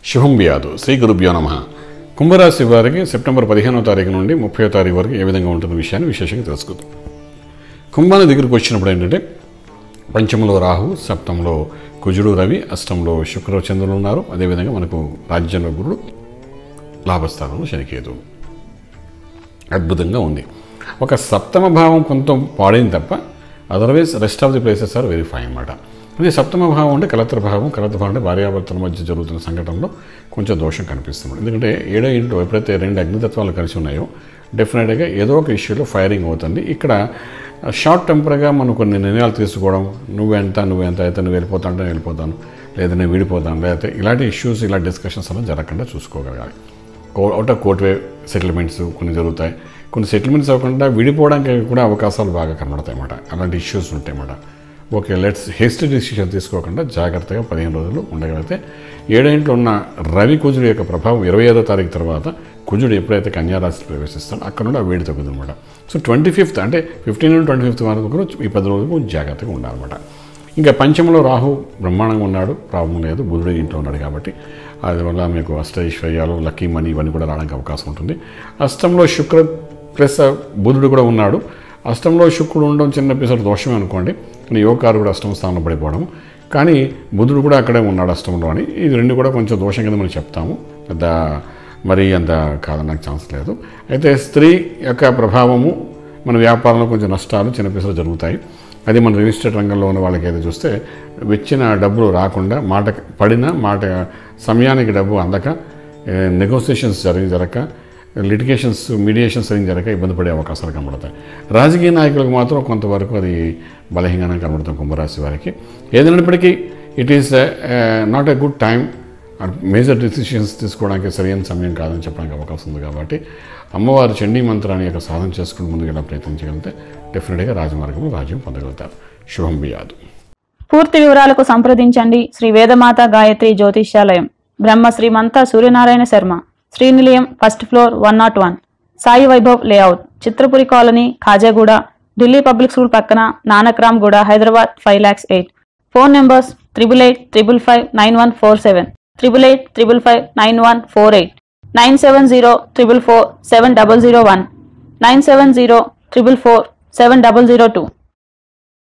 శుభం వ్యాధు శ్రీ గురుభ్యో నమ కుంభరాశి వారికి సెప్టెంబర్ పదిహేనవ తారీఖు నుండి ముప్పై తారీఖు వరకు ఏ విధంగా ఉంటున్న విషయాన్ని విశేషంగా తెలుసుకుందాం కుంభాని దగ్గరికి వచ్చినప్పుడు ఏంటంటే పంచమంలో రాహు సప్తంలో కుజుడు రవి అష్టంలో శుక్ర చంద్రులు ఉన్నారు అదేవిధంగా మనకు రాజ్యంలో గురుడు లాభస్థానంలో శనికేతువు అద్భుతంగా ఉంది ఒక సప్తమ భావం కొంత పాడైంది తప్ప otherwise rest of the places are very fine అన్నమాట అదే సప్తమ భావం అంటే కలత్ర భావం కలత్ర భావం అంటే భార్యాభర్తల మధ్య జరుగుతున్న సంఘటనలో కొంచెం దోషం కనిపిస్తుంది ఎందుకంటే ఏడో ఇంట్లో ఎప్పుడైతే రెండు అగ్నితత్వాలు కలిసి ఉన్నాయో డెఫినెట్గా ఏదో ఒక ఇష్యూలో ఫైరింగ్ అవుతుంది ఇక్కడ షార్ట్ టెంపర్గా మనం కొన్ని నిర్ణయాలు తీసుకోవడం నువ్వెంత నువ్వెంత అయితే నువ్వు వెళ్ళిపోతా అంటే నేను వెళ్ళిపోతాను లేదా నేను విడిపోతాను లేకపోతే ఇలాంటి ఇష్యూస్ ఇలా డిస్కషన్స్ అలా జరగకుండా చూసుకోగలగాలి out of court way settlements కొన్ని జరుగుతాయి కొన్ని సెటిల్మెంట్స్ అవ్వకుండా విడిపోవడానికి కూడా అవకాశాలు బాగా కనబడతాయి అన్నమాట అలాంటి ఇష్యూస్ ఉంటాయి అన్నమాట ఓకే లెట్స్ హెస్ట్ డిసిషన్ తీసుకోకుండా జాగ్రత్తగా పదిహేను రోజులు ఉండగలిగితే ఏడేంట్లో ఉన్న రవి కుజుడు యొక్క ప్రభావం ఇరవై ఐదో తారీఖు తర్వాత కుజుడు ఎప్పుడైతే కన్యారాశి ప్రవేశిస్తాడో అక్కడ నుండి ఆ వేడి తగ్గుతుంది అనమాట సో ట్వంటీ ఫిఫ్త్ అంటే ఫిఫ్టీన్ నుండి ట్వంటీ ఫిఫ్త్ వరకు ఈ పది రోజులు కొంచెం జాగ్రత్తగా ఉండాలన్నమాట ఇంకా పంచమంలో రాహు బ్రహ్మాండంగా ఉన్నాడు ప్రాబ్లం లేదు బుధుడు ఇంట్లో ఉన్నాడు కాబట్టి అందువల్ల మీకు అష్ట ఐశ్వర్యాలు లక్కీ మనీ ఇవన్నీ కూడా రావడానికి అవకాశం ఉంటుంది అష్టంలో శుక్ర ప్లస్ బుధుడు కూడా ఉన్నాడు అష్టంలో శుక్రుడు ఉండడం చిన్న పిసర్ దోషమే అనుకోండి కానీ యోగారు కూడా అష్టమ స్థానంలో పడిపోవడం కానీ బుధుడు కూడా అక్కడే ఉన్నాడు అష్టంలో అని ఇది రెండు కూడా కొంచెం దోషం కింద మనం చెప్తాము పెద్ద మరీ అంత కాదనడానికి ఛాన్స్ లేదు అయితే స్త్రీ యొక్క ప్రభావము మన వ్యాపారంలో కొంచెం నష్టాలు చిన్న పిసలు జరుగుతాయి అది మన రియల్ ఎస్టేట్ రంగంలో ఉన్న వాళ్ళకి అయితే చూస్తే వచ్చిన డబ్బులు రాకుండా మాట పడిన మాట సమయానికి డబ్బు అందక నెగోసియేషన్స్ జరిగి జరగక లిటిగేషన్స్ మీడియేషన్స్ సరిగ్గా జరగక ఇబ్బంది పడే అవకాశాలు కనబడతాయి రాజకీయ నాయకులకు మాత్రం కొంతవరకు అది బలహీనంగా కనబడుతుంది కుంభరాశి వారికి ఏదైనప్పటికీ it is not a good time major decisions తీసుకోవడానికి సరైన సమయం కాదని చెప్పడానికి అవకాశం ఉంది కాబట్టి అమ్మవారు చండీ మంత్రాన్ని యొక్క సాధన చేసుకుని ముందుకు ప్రయత్నించగలిగితే డెఫినెట్గా రాజమార్గంలో రాజ్యం పొందగలుగుతారు శుభం బియాదు పూర్తి వివరాలకు సంప్రదించండి Shri Vedamata Gayatri Jyotishyalayam Brahma Srimantha Suryanarayana Sharma Srinilayam first floor one nought one Sai Vaibhav layout Chitrapuri colony Khajaguda Delhi public school పక్కన Nanakramguda Hyderabad five lakhs eight phone numbers triple eight triple five nine one four seven triple eight triple five nine one four eight nine seven zero triple four seven double zero one nine seven zero triple four seven double zero two